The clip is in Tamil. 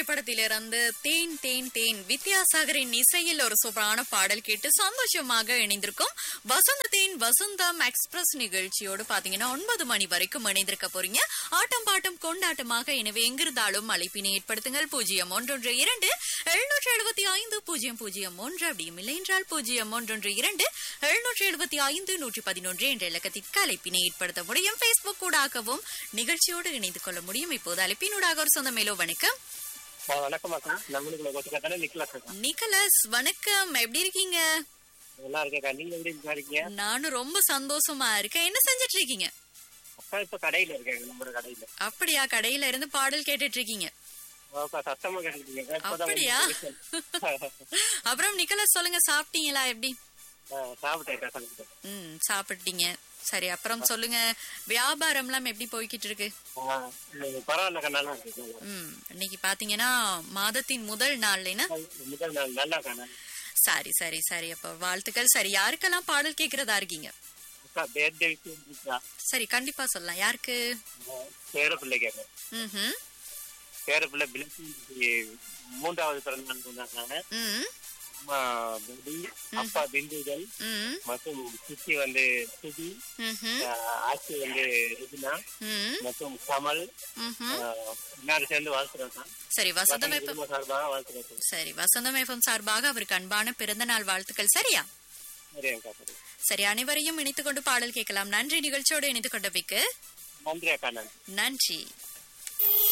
திரைப்படத்திலிருந்து தேன் தேன் தேன் வித்யாசாகரின் இசையில் ஒரு சூப்பரான பாடல் கேட்டு சந்தோஷமாக இணைந்திருக்கும் வசந்தத்தின் வசந்தம் எக்ஸ்பிரஸ் நிகழ்ச்சியோடு பாத்தீங்கன்னா ஒன்பது மணி வரைக்கும் இணைந்திருக்க போறீங்க ஆட்டம் பாட்டம் கொண்டாட்டமாக எனவே எங்கிருந்தாலும் அழைப்பினை ஏற்படுத்துங்கள் பூஜ்ஜியம் ஒன்றொன்று இரண்டு எழுநூற்று எழுபத்தி ஐந்து பூஜ்ஜியம் பூஜ்ஜியம் ஒன்று அப்படியும் இல்லை என்றால் பூஜ்ஜியம் ஒன்றொன்று இரண்டு எழுநூற்று எழுபத்தி ஐந்து நூற்றி பதினொன்று என்ற இலக்கத்திற்கு அழைப்பினை ஏற்படுத்த முடியும் பேஸ்புக் ஊடாகவும் நிகழ்ச்சியோடு இணைந்து கொள்ள முடியும் இப்போது அழைப்பினூடாக ஒரு சொந்த மேலோ வணக்கம் ஆ, வணக்கம் அக்கா நம்மளுக்கு கொத்துக்காத்தானே நிக்கலாஸ் அக்கா நிக்கலஸ் வணக்கம் எப்படி இருக்கீங்க நல்லா இருக்கேக்கா நீங்க எப்படி இருக்கா இருக்கீங்க நானும் ரொம்ப சந்தோஷமா இருக்கேன் என்ன செஞ்சிட்டு இருக்கீங்க அக்கா இப்ப கடையில இருக்கேன் நம்மளோட கடையில அப்படியா கடையில இருந்து பாடல் கேட்டுட்டு இருக்கீங்க அக்கா சத்தமா கேட்டுருக்கீங்க அப்படியா அப்புறம் நிக்கலஸ் சொல்லுங்க சாப்பிட்டீங்களா எப்படி சாப்பிட்டேன் சாப்பிட்டேன் ம் சாப்பிட்டீங்க சரி அப்புறம் சொல்லுங்க வியாபாரம்லாம் எப்படி போய்கிட்டு இருக்கு ஆ, இது பரவாயில்லக்கா நல்லா இருக்கு ம் இன்னைக்கு பாத்தீங்கன்னா மாதத்தின் முதல் நாள்லனா முதல் நாள் நல்லா இருக்கா நல்லா. சரி சரி சரி அப்ப வாழ்த்துக்கள் சரி யாருக்கெல்லாம் பாடல் கேக்குறதா இருக்கீங்க அக்கா பேர்தே இருக்கா சரி கண்டிப்பா சொல்லலாம் யாருக்கு பேர பிள்ளை கேட்க ம் பேர பிள்ளை பிளஸி மூன்றாவது பிறந்த நாள் கொண்டாடுறாங்க ம் அம்மா பேபி அப்பா பிந்துகள் ம் மற்றும் சித்தி வந்து சுதி ம்ஹும். ஆட்சி வந்து ரிதினா ம் மற்றும் கமல் ம்ஹும். எல்லாரும் சேர்ந்து வாழ்த்துறோம் சரி வசந்தம் எஃப்எம் குடும்ப சார்பாக வாழ்த்துறோம் சரி வசந்தம் எஃப்எம் சார்பாக அவருக்கு அன்பான பிறந்த நாள் வாழ்த்துக்கள் சரியா சரி அக்கா சரி சரி அனைவரையும் இணைத்துக் கொண்டு பாடல் கேட்கலாம் நன்றி நிகழ்ச்சியோடு இணைத்துக் கொண்டவைக்கு நன்றி அக்கா நன்றி நன்றி